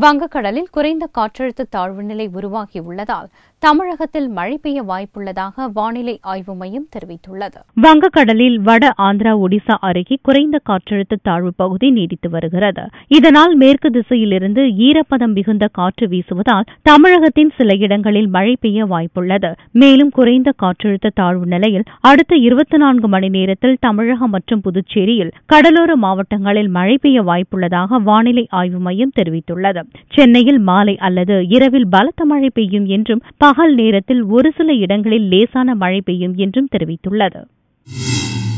வங்கக்கடலில் குறைந்த காற்றழுத்த தாழ்வு நிலை உருவாகியுள்ளதால் தமிழகத்தில் மழை பெய்ய வாய்ப்புள்ளதாக வானிலை ஆய்வு மையம் தெரிவித்துள்ளது வங்கக்கடலில் வட ஆந்திரா ஒடிசா அருகே குறைந்த காற்றழுத்த தாழ்வு பகுதி நீடித்து வருகிறது இதனால் மேற்கு திசையிலிருந்து ஈரப்பதம் மிகுந்த காற்று வீசுவதால் தமிழகத்தின் சில இடங்களில் மழை பெய்ய வாய்ப்புள்ளது மேலும் குறைந்த காற்றழுத்த தாழ்வு நிலையில் அடுத்த இருபத்தி நான்கு மணி நேரத்தில் தமிழகம் மற்றும் புதுச்சேரியில் கடலோர மாவட்டங்களில் மழை பெய்ய வாய்ப்புள்ளதாக வானிலை ஆய்வு மையம் தெரிவித்துள்ளது சென்னையில் மாலை அல்லது இரவில் பலத்த மழை பெய்யும் என்றும் பகல் நேரத்தில் ஒரு சில இடங்களில் லேசான மழை பெய்யும் என்றும் தெரிவித்துள்ளது